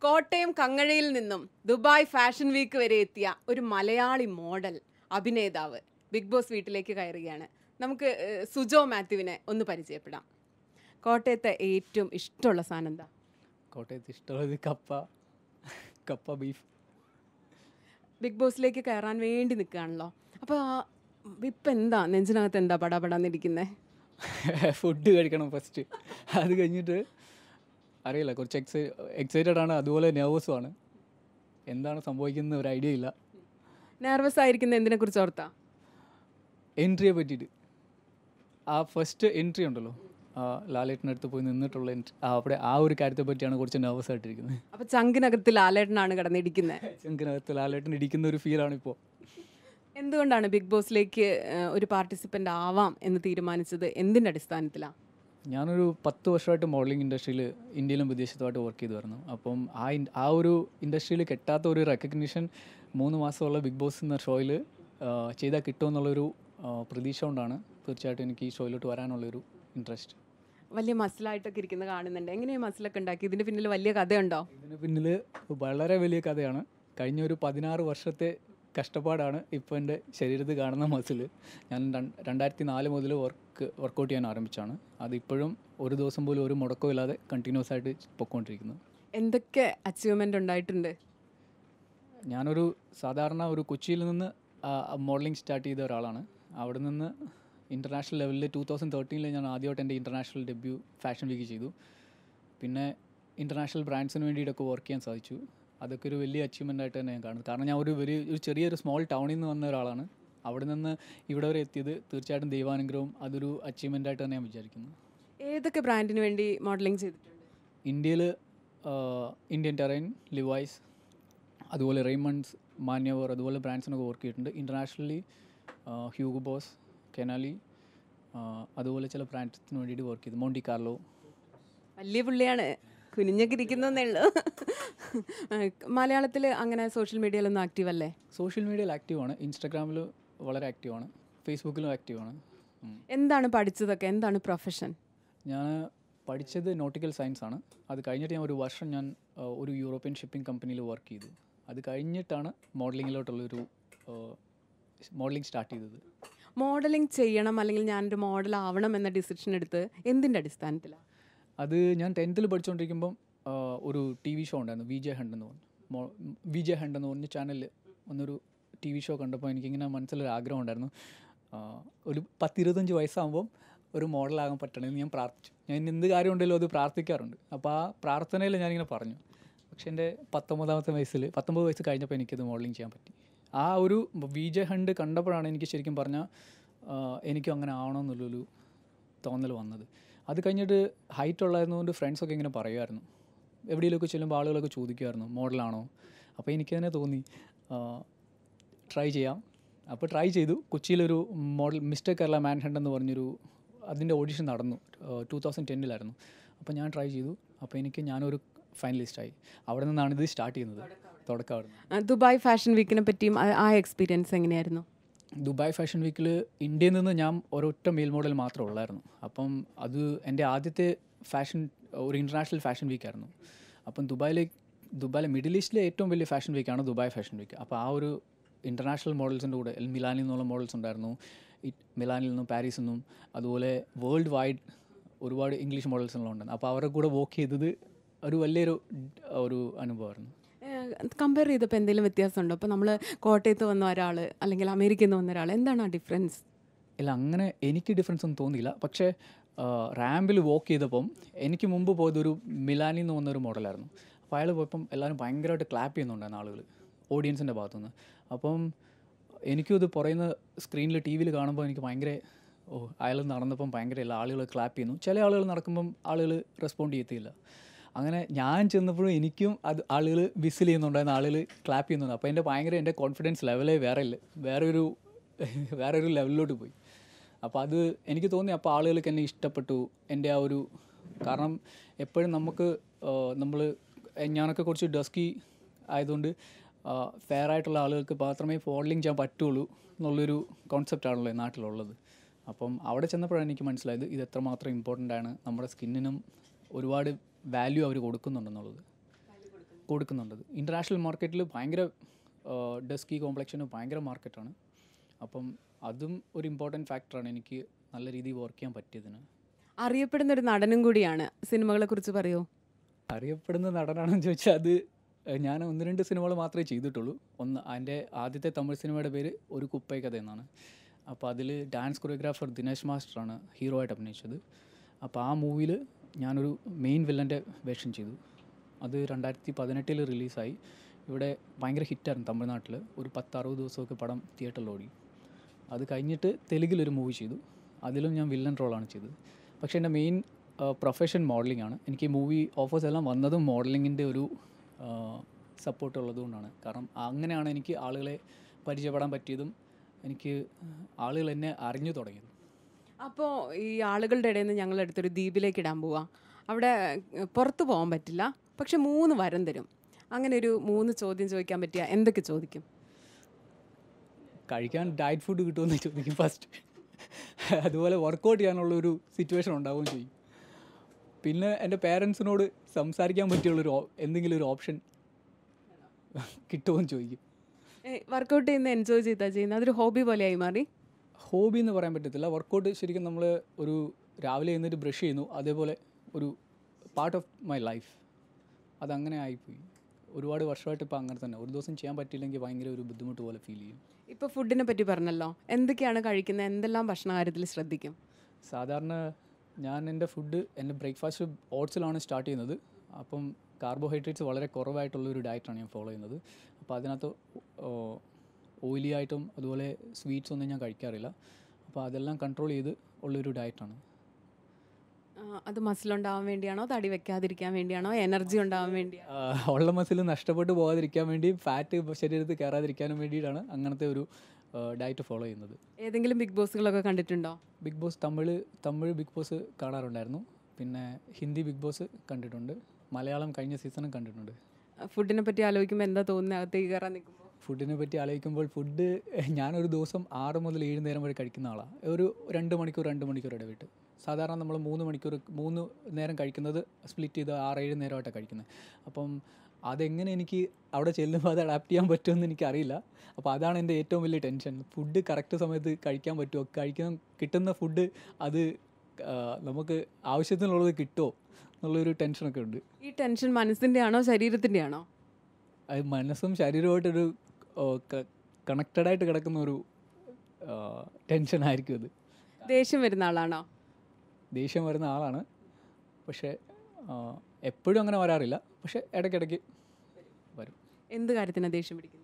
കോട്ടയം കങ്ങഴയിൽ നിന്നും Dubai fashion week വരെ എത്തിയ ഒരു മലയാളി മോഡൽ അഭിനേതാവ് ബിഗ് ബോസ് വീട്ടിലേക്ക് കയറുകയാണ് നമുക്ക് ഏഹ്, സുജോ മാത്യുവിനെ ഒന്ന് പരിചയപ്പെടാം കോട്ടയത്തെ ഏറ്റവും ഇഷ്ടമുള്ള സാധനം എന്താ കോട്ടയത്ത് ഇഷ്ടമുള്ളത് കപ്പ കപ്പ ബീഫ് ബിഗ് ബോസിലേക്ക് കയറാൻ വേണ്ടി നിൽക്കുകയാണല്ലോ അപ്പോൾ ഇപ്പം എന്താ നെഞ്ചിനകത്ത് എന്താ പടാപടാന്നിരിക്കുന്നത് ഫുഡ് കഴിക്കണം ഫസ്റ്റ് അത് കഴിഞ്ഞിട്ട് അറിയില്ല കുറച്ച് എക്സൈ എക്സൈറ്റഡ് ആണ് അതുപോലെ നെർവസും ആണ് എന്താണ് സംഭവിക്കുന്നത് ഒരു ഐഡിയ ഇല്ല നെർവസ് ആയിരിക്കുന്ന എന്തിനെ കുറിച്ച് ഓർത്താ എൻട്രിയെ പറ്റിയിട്ട് ആ ഫസ്റ്റ് എൻട്രി ഉണ്ടല്ലോ ആ ലാലേട്ടനടുത്ത് പോയി നിന്നിട്ടുള്ള എൻട്രി അവിടെ ആ ഒരു കാര്യത്തെ പറ്റിയാണ് കുറച്ച് നെർവസ് ആയിട്ടിരിക്കുന്നത് അപ്പോൾ ചങ്കിനകത്ത് ലാലേട്ടനാണ് കിടന്നിരിക്കുന്നത് ചെങ്കിനകത്ത് ലാലേട്ടൻ ഇരിക്കുന്ന ഒരു ഫീലാണ് ഇപ്പോൾ എന്തുകൊണ്ടാണ് ബിഗ് ബോസിലേക്ക് ഏഹ്, ഒരു പാർട്ടിസിപ്പൻ്റ് ആവാം എന്ന് തീരുമാനിച്ചത് എന്തിൻ്റെ അടിസ്ഥാനത്തിലാണ് ഞാനൊരു പത്ത് വർഷമായിട്ട് മോഡലിംഗ് ഇൻഡസ്ട്രിയിൽ ഇന്ത്യയിലും വിദേശത്തുമായിട്ട് വർക്ക് ചെയ്തു വരുന്നു അപ്പം ആ ഇൻ- ആ ഒരു ഇൻഡസ്ട്രിയിൽ കിട്ടാത്ത ഒരു റെക്കഗ്നിഷൻ മൂന്ന് മാസമുള്ള ബിഗ് ബോസ് എന്ന ഷോയിൽ ചെയ്താൽ കിട്ടുമെന്നുള്ളൊരു ആ, പ്രതീക്ഷ കൊണ്ടാണ് തീർച്ചയായിട്ടും എനിക്ക് ഈ ഷോയിലോട്ട് വരാനുള്ളൊരു ഇൻട്രസ്റ്റ് വലിയ മസിലായിട്ടൊക്കെ ഇരിക്കുന്നത് കാണുന്നുണ്ട് എങ്ങനെയാണ് മസിലൊക്കെ ഉണ്ടാക്കി ഇതിൻ്റെ പിന്നിൽ വലിയ കഥയുണ്ടോ ഇതിന് പിന്നിൽ വളരെ വലിയ കഥയാണ് കഴിഞ്ഞ ഒരു പതിനാറ് വർഷത്തെ കഷ്ടപ്പാടാണ് ഇപ്പോൾ എൻ്റെ ശരീരത്തിൽ കാണുന്ന മസിൽ ഞാൻ രൺ- രണ്ടായിരത്തി നാല് മുതൽ വർക്ക് വർക്കൗട്ട് ചെയ്യാൻ ആരംഭിച്ചാണ് അതിപ്പോഴും ഒരു ദിവസം പോലും ഒരു മുടക്കവും ഇല്ലാതെ കണ്ടിന്യൂസ് ആയിട്ട് പൊയ്ക്കൊണ്ടിരിക്കുന്നു എന്തൊക്കെ അച്ചീവ്മെൻ്റ് ഉണ്ടായിട്ടുണ്ട് ഞാനൊരു സാധാരണ ഒരു കൊച്ചിയിൽ നിന്ന് മോഡലിംഗ് സ്റ്റാർട്ട് ചെയ്ത ഒരാളാണ് അവിടെ നിന്ന് ഇൻ്റർനാഷണൽ ലെവലിൽ ടൂ തൗസൻഡ് തേർട്ടീനിൽ ഞാൻ ആദ്യമായിട്ട് എൻ്റെ ഇൻ്റർനാഷണൽ ഡെബ്യൂ ഫാഷൻ വീക്ക് ചെയ്തു പിന്നെ ഇൻ്റർനാഷണൽ ബ്രാൻഡ്സിന് വേണ്ടിയിട്ടൊക്കെ വർക്ക് ചെയ്യാൻ സാധിച്ചു അതൊക്കെ ഒരു വലിയ അച്ചീവ്മെൻ്റ് ആയിട്ട് തന്നെ ഞാൻ കാണുന്നു കാരണം ഞാൻ ഒരു വലിയ ഒരു ചെറിയൊരു സ്മോൾ ടൗണിൽ നിന്ന് വന്ന ഒരാളാണ് അവിടെ നിന്ന് ഇവിടെ വരെ എത്തിയത് തീർച്ചയായിട്ടും ദൈവാനുഗ്രഹവും അതൊരു അച്ചീവ്മെൻ്റ് ആയിട്ട് തന്നെ ഞാൻ വിചാരിക്കുന്നു ഏതൊക്കെ ബ്രാൻഡിന് വേണ്ടി മോഡലിംഗ് ചെയ്തിട്ടുണ്ട് ഇന്ത്യയിൽ ഇന്ത്യൻ ടെറൈൻ ലിവൈസ് അതുപോലെ റെയ്മണ്ട്സ് മാന്യവർ അതുപോലെ ബ്രാൻഡ്സിനൊക്കെ വർക്ക് ചെയ്തിട്ടുണ്ട് ഇൻ്റർനാഷണലി ഹ്യൂഗോ ബോസ് കെനാലി അതുപോലെ ചില ബ്രാൻഡ്സിന് വേണ്ടിയിട്ട് വർക്ക് ചെയ്തു മോണ്ടി കാർലോ വലിയ പുള്ളിയാണ് കുനിഞ്ഞൊക്കെ ഇരിക്കുന്നേ ഉള്ളൂ മലയാളത്തിൽ അങ്ങനെ സോഷ്യൽ മീഡിയയിലൊന്നും ആക്റ്റീവ് അല്ലേ സോഷ്യൽ മീഡിയയിൽ ആക്റ്റീവാണ് ഇൻസ്റ്റാഗ്രാമിൽ വളരെ ആക്റ്റീവാണ് ഫേസ്ബുക്കിലും ആക്റ്റീവാണ് ഉം. എന്താണ് പഠിച്ചതൊക്കെ എന്താണ് പ്രൊഫഷൻ ഞാൻ പഠിച്ചത് നോട്ടിക്കൽ സയൻസ് ആണ് അത് കഴിഞ്ഞിട്ട് ഞാൻ ഒരു വർഷം ഞാൻ ആ, ഒരു യൂറോപ്യൻ ഷിപ്പിംഗ് കമ്പനിയിൽ വർക്ക് ചെയ്തു അത് കഴിഞ്ഞിട്ടാണ് മോഡലിങ്ങിലോട്ടുള്ളൊരു മോഡലിംഗ് സ്റ്റാർട്ട് ചെയ്തത് മോഡലിംഗ് ചെയ്യണം അല്ലെങ്കിൽ ഞാനൊരു മോഡൽ ആവണം എന്ന ഡിസിഷൻ എടുത്ത് എന്തിൻ്റെ അടിസ്ഥാനത്തിലാണ് അത് ഞാൻ ടെൻത്തിൽ പഠിച്ചുകൊണ്ടിരിക്കുമ്പം ആ, ഒരു ടി വി ഷോ ഉണ്ടായിരുന്നു വി ജെ ഹണ്ട് എന്ന് പറഞ്ഞു മോ വി ജെ ഹണ്ട് എന്ന് പറഞ്ഞ ചാനലിൽ ഒന്നൊരു ടി വി ഷോ കണ്ടപ്പോൾ എനിക്കിങ്ങനെ മനസ്സിലൊരു ആഗ്രഹം ഉണ്ടായിരുന്നു ആ, ഒരു പത്തിരുപത്തഞ്ച് വയസ്സാകുമ്പം ഒരു മോഡലാകാൻ പറ്റണമെന്ന് ഞാൻ പ്രാർത്ഥിച്ചു ഞാൻ ഇന്ന് എന്ത് കാര്യം ഉണ്ടെങ്കിലും അത് പ്രാർത്ഥിക്കാറുണ്ട് അപ്പോൾ ആ പ്രാർത്ഥനയിൽ ഞാനിങ്ങനെ പറഞ്ഞു പക്ഷേ എൻ്റെ പത്തൊമ്പതാമത്തെ വയസ്സിൽ പത്തൊമ്പത് വയസ്സ് കഴിഞ്ഞപ്പോൾ എനിക്കത് മോഡലിംഗ് ചെയ്യാൻ പറ്റി ആ ഒരു വി ജെ ഹണ്ട് കണ്ടപ്പോഴാണ് എനിക്ക് ശരിക്കും പറഞ്ഞാൽ എനിക്കും അങ്ങനെ ആവണമെന്നുള്ളൊരു തോന്നൽ വന്നത് അത് കഴിഞ്ഞിട്ട് ഹൈറ്റ് ഉള്ളായിരുന്നതുകൊണ്ട് ഫ്രണ്ട്സൊക്കെ ഇങ്ങനെ പറയുമായിരുന്നു എവിടെയെങ്കിലുമൊക്കെ ചെല്ലുമ്പോൾ ആളുകളൊക്കെ ചോദിക്കുമായിരുന്നു മോഡലാണോ അപ്പോൾ എനിക്കതിനെ തോന്നി ട്രൈ ചെയ്യാം അപ്പോൾ ട്രൈ ചെയ്തു കൊച്ചിയിലൊരു മോഡൽ മിസ്റ്റർ കേരള മാൻഹണ്ട് എന്ന് പറഞ്ഞൊരു അതിൻ്റെ ഓഡിഷൻ നടന്നു ടൂ തൗസൻഡ് ടെന്നിലായിരുന്നു അപ്പോൾ ഞാൻ ട്രൈ ചെയ്തു അപ്പോൾ എനിക്ക് ഞാനൊരു ഫൈനലിസ്റ്റായി അവിടെ നിന്നാണ് ഇത് സ്റ്റാർട്ട് ചെയ്യുന്നത് തുടക്കം അവിടെ നിന്ന് ദുബായ് ഫാഷൻ വീക്കിനെ പറ്റിയും ആ- ആ എക്സ്പീരിയൻസ് എങ്ങനെയായിരുന്നു ദുബായ് ഫാഷൻ വീക്കിൽ ഇന്ത്യയിൽ നിന്ന് ഞാൻ ഒരൊറ്റ മെയിൽ മോഡൽ മാത്രമേ ഉള്ളായിരുന്നു അപ്പം അത് എൻ്റെ ആദ്യത്തെ ഫാഷൻ ഒരു ഇൻ്റർനാഷണൽ ഫാഷൻ വീക്കായിരുന്നു അപ്പം ദുബായിലെ ദുബായിലെ മിഡിൽ ഈസ്റ്റിലെ ഏറ്റവും വലിയ ഫാഷൻ വീക്കാണ് ദുബായ് ഫാഷൻ വീക്ക് അപ്പോൾ ആ ഒരു ഇൻ്റർനാഷണൽ മോഡൽസിൻ്റെ കൂടെ എൽ- മിലാനിൽ നിന്നുള്ള മോഡൽസ് ഉണ്ടായിരുന്നു ഈ മിലാനിൽ നിന്നും പാരീസിൽ നിന്നും അതുപോലെ വേൾഡ് വൈഡ് ഒരുപാട് ഇംഗ്ലീഷ് മോഡൽസ് എല്ലാം ഉണ്ടായിരുന്നു അപ്പോൾ അവരുടെ കൂടെ വർക്ക് ചെയ്തത് ഒരു വലിയൊരു ഒരു അനുഭവമായിരുന്നു കമ്പയർ ചെയ്തപ്പോൾ എന്തെങ്കിലും വ്യത്യാസമുണ്ടോ അപ്പോൾ നമ്മൾ കോട്ടയത്ത് വന്ന ഒരാൾ അല്ലെങ്കിൽ അമേരിക്കയിൽ നിന്ന് വന്ന ഒരാൾ എന്താണ് ആ ഡിഫറൻസ് ഇല്ല അങ്ങനെ എനിക്ക് ഡിഫറൻസ് ഒന്നും തോന്നിയില്ല പക്ഷേ റാമ്പിൽ വോക്ക് ചെയ്തപ്പം എനിക്ക് മുമ്പ് പോയത് ഒരു മിലാനിൽ നിന്ന് വന്നൊരു മോഡലായിരുന്നു അപ്പോൾ അയാൾ പോയപ്പം എല്ലാവരും ഭയങ്കരമായിട്ട് ക്ലാപ്പ് ചെയ്യുന്നുണ്ടായിരുന്നു ആളുകൾ ഓഡിയൻസിൻ്റെ ഭാഗത്തുനിന്ന് അപ്പം എനിക്കും ഇത് പറയുന്ന സ്ക്രീനിൽ ടി വിയിൽ കാണുമ്പോൾ എനിക്ക് ഭയങ്കര ഓ അയാൾ നടന്നപ്പം ഭയങ്കര എല്ലാ ആളുകൾ ക്ലാപ്പ് ചെയ്യുന്നു ചില ആളുകൾ നടക്കുമ്പം ആളുകൾ റെസ്പോണ്ട് ചെയ്യത്തില്ല അങ്ങനെ ഞാൻ ചെന്നപ്പോഴും എനിക്കും അത് ആളുകൾ വിസിൽ ചെയ്യുന്നുണ്ടായിരുന്ന ആളുകൾ ക്ലാപ്പ് ചെയ്യുന്നുണ്ട് അപ്പോൾ എൻ്റെ ഭയങ്കര എൻ്റെ കോൺഫിഡൻസ് ലെവലേ വേറെ ഇല്ല വേറെ ഒരു വേറെ ഒരു ലെവലിലോട്ട് പോയി അപ്പോൾ അത് എനിക്ക് തോന്നി അപ്പോൾ ആളുകൾക്ക് എന്നെ ഇഷ്ടപ്പെട്ടു എൻ്റെ ആ ഒരു കാരണം എപ്പോഴും നമുക്ക് നമ്മൾ ഞാനൊക്കെ കുറച്ച് ഡസ്കി ആയതുകൊണ്ട് ഫെയർ ആയിട്ടുള്ള ആളുകൾക്ക് മാത്രമേ മോഡലിംഗ് ചെയ്യാൻ പറ്റുള്ളൂ എന്നുള്ളൊരു കോൺസെപ്റ്റാണല്ലോ ഈ നാട്ടിലുള്ളത് അപ്പം അവിടെ ചെന്നപ്പോഴാണ് എനിക്ക് മനസ്സിലായത് ഇത് എത്രമാത്രം ഇമ്പോർട്ടൻ്റ് ആണ് നമ്മുടെ സ്കിന്നിനും ഒരുപാട് വാല്യൂ അവർ കൊടുക്കുന്നുണ്ടെന്നുള്ളത് കൊടുക്കുന്നുണ്ട് ഇൻ്റർനാഷണൽ മാർക്കറ്റിൽ ഭയങ്കര ഡെസ്കി കോംപ്ലക്ഷന് ഭയങ്കര മാർക്കറ്റാണ് അപ്പം അതും ഒരു ഇമ്പോർട്ടൻറ്റ് ഫാക്ടറാണ് എനിക്ക് നല്ല രീതിയിൽ വർക്ക് ചെയ്യാൻ പറ്റിയതിന് അറിയപ്പെടുന്ന ഒരു നടനും കൂടിയാണ് സിനിമകളെ കുറിച്ച് പറയൂ അറിയപ്പെടുന്ന നടനാണെന്ന് ചോദിച്ചാൽ അത് ഏഹ്, ഞാൻ ഒന്ന് രണ്ട് സിനിമകൾ മാത്രമേ ചെയ്തിട്ടുള്ളൂ ഒന്ന് അതിൻ്റെ ആദ്യത്തെ തമിഴ് സിനിമയുടെ പേര് ഒരു കുപ്പൈ കഥ എന്നാണ് അപ്പോൾ അതിൽ ഡാൻസ് കൊറിയോഗ്രാഫർ ദിനേശ് മാസ്റ്ററാണ് ഹീറോ ആയിട്ട് അഭിനയിച്ചത് അപ്പോൾ ആ മൂവിയിൽ ഞാനൊരു മെയിൻ വില്ലൻ്റെ വേഷം ചെയ്തു അത് രണ്ടായിരത്തി പതിനെട്ടിൽ റിലീസായി ഇവിടെ ഭയങ്കര ഹിറ്റായിരുന്നു തമിഴ്നാട്ടിൽ ഒരു പത്തറുപത് ദിവസമൊക്കെ പടം തിയേറ്ററിൽ ഓടി അത് കഴിഞ്ഞിട്ട് തെലുങ്കിലൊരു മൂവി ചെയ്തു അതിലും ഞാൻ വില്ലൻ റോളാണ് ചെയ്തത് പക്ഷേ എൻ്റെ മെയിൻ പ്രൊഫഷൻ മോഡലിംഗ് ആണ് എനിക്ക് ഈ മൂവി ഓഫേഴ്സ് എല്ലാം വന്നതും മോഡലിങ്ങിൻ്റെ ഒരു സപ്പോർട്ട് ഉള്ളതുകൊണ്ടാണ് കാരണം അങ്ങനെയാണ് എനിക്ക് ആളുകളെ പരിചയപ്പെടാൻ പറ്റിയതും എനിക്ക് ആളുകൾ എന്നെ അറിഞ്ഞു തുടങ്ങിയത് അപ്പോൾ ഈ ആളുകളുടെ ഇടയിൽ നിന്ന് ഞങ്ങൾ അടുത്തൊരു ദ്വീപിലേക്ക് ഇടാൻ പോവാം അവിടെ ഏഹ്, പുറത്ത് പോകാൻ പറ്റില്ല പക്ഷെ മൂന്ന് വരം തരും അങ്ങനെ ഒരു മൂന്ന് ചോദ്യം ചോദിക്കാൻ പറ്റിയ എന്തൊക്കെ ചോദിക്കും കഴിക്കാൻ ഡയറ്റ് ഫുഡ് കിട്ടുമെന്ന് ചോദിക്കും ഫസ്റ്റ് അതുപോലെ വർക്കൗട്ട് ചെയ്യാനുള്ള ഒരു സിറ്റുവേഷൻ ഉണ്ടാവുകയും ചെയ്യും പിന്നെ എൻ്റെ പേരൻസിനോട് സംസാരിക്കാൻ പറ്റിയുള്ളൊരു ഓ- എന്തെങ്കിലും ഒരു ഓപ്ഷൻ കിട്ടുമെന്ന് ചോദിക്കും വർക്കൗട്ട് ചെയ്യുന്ന എൻജോയ് ചെയ്താൽ ചെയ്യുന്നത് അതൊരു ഹോബി പോലെയായി മാറി ഹോബി എന്ന് പറയാൻ പറ്റത്തില്ല വർക്കൗട്ട് ശരിക്കും നമ്മൾ ഒരു രാവിലെ എഴുന്നേറ്റ് ബ്രഷ് ചെയ്യുന്നു അതേപോലെ ഒരു പാർട്ട് ഓഫ് മൈ ലൈഫ് അതങ്ങനെ ആയിപ്പോയി ഒരുപാട് വർഷമായിട്ട് ഇപ്പോൾ അങ്ങനെ തന്നെ ഒരു ദിവസം ചെയ്യാൻ പറ്റിയില്ലെങ്കിൽ ഭയങ്കര ഒരു ബുദ്ധിമുട്ട് പോലെ ഫീൽ ചെയ്യും ഇപ്പോൾ ഫുഡിനെ പറ്റി പറഞ്ഞല്ലോ എന്തൊക്കെയാണ് കഴിക്കുന്നത് എന്തെല്ലാം ഭക്ഷണ കാര്യത്തിൽ ശ്രദ്ധിക്കും സാധാരണ ഞാൻ എൻ്റെ ഫുഡ് എൻ്റെ ബ്രേക്ക്ഫാസ്റ്റ് ഓട്സിലാണ് സ്റ്റാർട്ട് ചെയ്യുന്നത് അപ്പം കാർബോഹൈഡ്രേറ്റ്സ് വളരെ കുറവായിട്ടുള്ള ഒരു ഡയറ്റാണ് ഞാൻ ഫോളോ ചെയ്യുന്നത് അപ്പോൾ അതിനകത്ത് ഓയിലി ആയിട്ടും അതുപോലെ സ്വീറ്റ്സ് ഒന്നും ഞാൻ കഴിക്കാറില്ല അപ്പോൾ അതെല്ലാം കൺട്രോൾ ചെയ്ത് ഉള്ളൊരു ഡയറ്റാണ് ആ, അത് മസിലുണ്ടാവാൻ വേണ്ടിയാണോ തടി വെക്കാതിരിക്കാൻ വേണ്ടിയാണോ എനർജി ഉണ്ടാവാൻ വേണ്ടിയാണോ ആഹ് ഉള്ള മസിൽ നഷ്ടപ്പെട്ടു പോകാതിരിക്കാൻ വേണ്ടി ഫാറ്റ് ശരീരത്തിൽ കയറാതിരിക്കാനും വേണ്ടിയിട്ടാണ് അങ്ങനത്തെ ഒരു ഡയറ്റ് ഫോളോ ചെയ്യുന്നത് ഏതെങ്കിലും ബിഗ് ബോസുകളൊക്കെ കണ്ടിട്ടുണ്ടോ big boss Tamil Tamil big boss കാണാറുണ്ടായിരുന്നു പിന്നെ ഹിന്ദി ബിഗ് ബോസ് കണ്ടിട്ടുണ്ട് മലയാളം കഴിഞ്ഞ സീസണും കണ്ടിട്ടുണ്ട് ഫുഡിനെ പറ്റി ആലോചിക്കുമ്പോൾ എന്താ തോന്നുന്നത് അകത്തേക്ക് കയറാൻ നിൽക്കുമ്പോൾ ഫുഡിനെ പറ്റി ആലോചിക്കുമ്പോൾ ഫുഡ് ഞാനൊരു ദിവസം ആറ് മുതൽ ഏഴ് നേരം വരെ കഴിക്കുന്ന ആളാണ് ഒരു രണ്ട് മണിക്കൂർ രണ്ട് മണിക്കൂർ ഇടവിട്ട് സാധാരണ നമ്മൾ മൂന്ന് മണിക്കൂർ മൂന്ന് നേരം കഴിക്കുന്നത് സ്പ്ലിറ്റ് ചെയ്ത് ആറ് ഏഴ് നേരമായിട്ടാണ് കഴിക്കുന്നത് അപ്പം അതെങ്ങനെ എനിക്ക് അവിടെ ചെല്ലുമ്പോൾ അത് അഡാപ്റ്റ് ചെയ്യാൻ പറ്റുമെന്ന് എനിക്കറിയില്ല അപ്പോൾ അതാണ് എൻ്റെ ഏറ്റവും വലിയ ടെൻഷൻ ഫുഡ് കറക്റ്റ് സമയത്ത് കഴിക്കാൻ പറ്റുമോ കഴിക്കാൻ കിട്ടുന്ന ഫുഡ് അത് ആ, നമുക്ക് ആവശ്യത്തിനുള്ളത് കിട്ടുമോ എന്നുള്ളൊരു ടെൻഷനൊക്കെ ഉണ്ട് ഈ ടെൻഷൻ മനസ്സിൻ്റെ ആണോ ശരീരത്തിൻ്റെ ആണോ അത് മനസ്സും ശരീരമായിട്ടൊരു കണക്റ്റഡ് ആയിട്ട് കിടക്കുന്ന ഒരു ടെൻഷൻ ആയിരിക്കും അത് ദേഷ്യം വരുന്ന ആളാണോ ദേഷ്യം വരുന്ന ആളാണ് പക്ഷേ എപ്പോഴും അങ്ങനെ വരാറില്ല പക്ഷേ ഇടയ്ക്കിടയ്ക്ക് വരും എന്ത് കാര്യത്തിനാണ് ദേഷ്യം പിടിക്കുന്നത്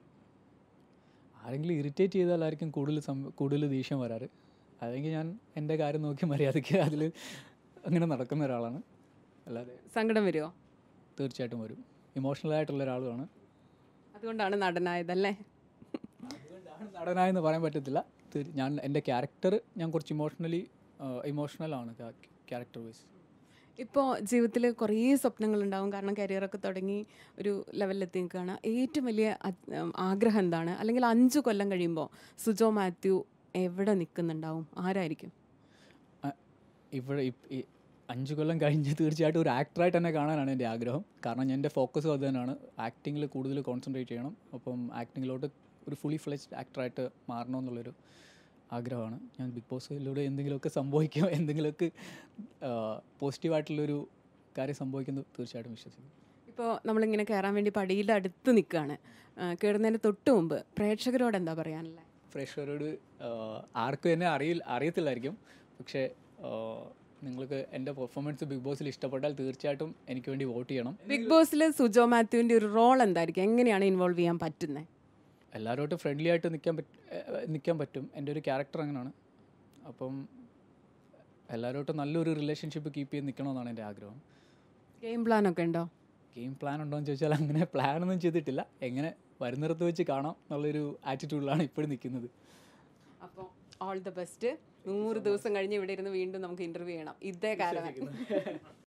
ആരെങ്കിലും ഇറിറ്റേറ്റ് ചെയ്താലായിരിക്കും കൂടുതൽ സം കൂടുതൽ ദേഷ്യം വരാറ് അല്ലെങ്കിൽ ഞാൻ എൻ്റെ കാര്യം നോക്കി മര്യാദയ്ക്ക് അതിൽ അങ്ങനെ നടക്കുന്ന ഒരാളാണ് അല്ലാതെ സങ്കടം വരുമോ തീർച്ചയായിട്ടും വരും ഇമോഷണൽ ആയിട്ടുള്ള ഒരാളുമാണ് അതുകൊണ്ടാണ് നടനായതല്ലേ അതുകൊണ്ടാണ് നടനായെന്ന് പറയാൻ പറ്റത്തില്ല തീർ- ഞാൻ എൻ്റെ ക്യാരക്ടർ ഞാൻ കുറച്ച് ഇമോഷണലി ഇമോഷണലാണ് ക്യാരക്ടർ വൈസ് ഇപ്പോൾ ജീവിതത്തിൽ കുറേ സ്വപ്നങ്ങളുണ്ടാവും കാരണം കരിയറൊക്കെ തുടങ്ങി ഒരു ലെവലിലെത്തി നിൽക്കുകയാണ് ഏറ്റവും വലിയ അത്- ഉം, ആഗ്രഹം എന്താണ് അല്ലെങ്കിൽ അഞ്ച് കൊല്ലം കഴിയുമ്പോൾ സുജോ മാത്യു എവിടെ നിൽക്കുന്നുണ്ടാവും ആരായിരിക്കും ഇവിടെ ഇപ്- ഈ അഞ്ച് കൊല്ലം കഴിഞ്ഞ് തീർച്ചയായിട്ടും ഒരു ആക്ടറായിട്ട് തന്നെ കാണാനാണ് എൻ്റെ ആഗ്രഹം കാരണം എൻ്റെ ഫോക്കസും അത് തന്നെയാണ് ആക്ടിങ്ങിൽ കൂടുതൽ കോൺസെൻട്രേറ്റ് ചെയ്യണം അപ്പം ആക്ടിങ്ങിലോട്ട് ഒരു ഫുള്ളി ഫ്ലെജ്ഡ് ആക്ടറായിട്ട് മാറണമെന്നുള്ളൊരു ആഗ്രഹമാണ് ഞാൻ ബിഗ് ബോസിലൂടെ എന്തെങ്കിലുമൊക്കെ സംഭവിക്കും എന്തെങ്കിലുമൊക്കെ പോസിറ്റീവായിട്ടുള്ളൊരു കാര്യം സംഭവിക്കുന്നത് തീർച്ചയായിട്ടും വിശ്വസിക്കും ഇപ്പോൾ നമ്മളിങ്ങനെ കയറാൻ വേണ്ടി പടിയുടെ അടുത്ത് നിൽക്കുകയാണ് കയറുന്നതിന് തൊട്ട് മുമ്പ് പ്രേക്ഷകരോട് എന്താ പറയാനുള്ളത് പ്രേക്ഷകരോട് ആർക്കും എന്നെ അറിയില്ല അറിയത്തില്ലായിരിക്കും പക്ഷേ ആ, നിങ്ങൾക്ക് എൻ്റെ പെർഫോമൻസ് ബിഗ് ബോസിൽ ഇഷ്ടപ്പെട്ടാൽ തീർച്ചയായിട്ടും എനിക്ക് വേണ്ടി വോട്ട് ചെയ്യണം ബിഗ് ബോസിൽ സുജോ മാത്യുവിൻ്റെ ഒരു റോൾ എന്തായിരിക്കും എങ്ങനെയാണ് ഇൻവോൾവ് ചെയ്യാൻ പറ്റുന്നത് എല്ലാവരുമായിട്ട് ഫ്രണ്ട്ലി ആയിട്ട് നിൽക്കാൻ പറ്റ നിൽക്കാൻ പറ്റും എൻ്റെ ഒരു ക്യാരക്ടർ അങ്ങനെയാണ് അപ്പം എല്ലാവരുമായിട്ട് നല്ലൊരു റിലേഷൻഷിപ്പ് കീപ്പ് ചെയ്ത് നിൽക്കണമെന്നാണ് എൻ്റെ ആഗ്രഹം ഗെയിം പ്ലാൻ ഒക്കെ ഉണ്ടോ ഗെയിം പ്ലാൻ ഉണ്ടോ എന്ന് ചോദിച്ചാൽ അങ്ങനെ പ്ലാനൊന്നും ചെയ്തിട്ടില്ല എങ്ങനെ വരുന്നിടത്ത് വെച്ച് കാണാം എന്നുള്ളൊരു ആറ്റിറ്റ്യൂഡിലാണ് ഇപ്പോഴും നിൽക്കുന്നത് അപ്പോൾ ഓൾ ദ ബെസ്റ്റ് നൂറ് ദിവസം കഴിഞ്ഞ് ഇവിടെ ഇരുന്ന് വീണ്ടും നമുക്ക് ഇന്റർവ്യൂ ചെയ്യണം ഇതേ കാരണം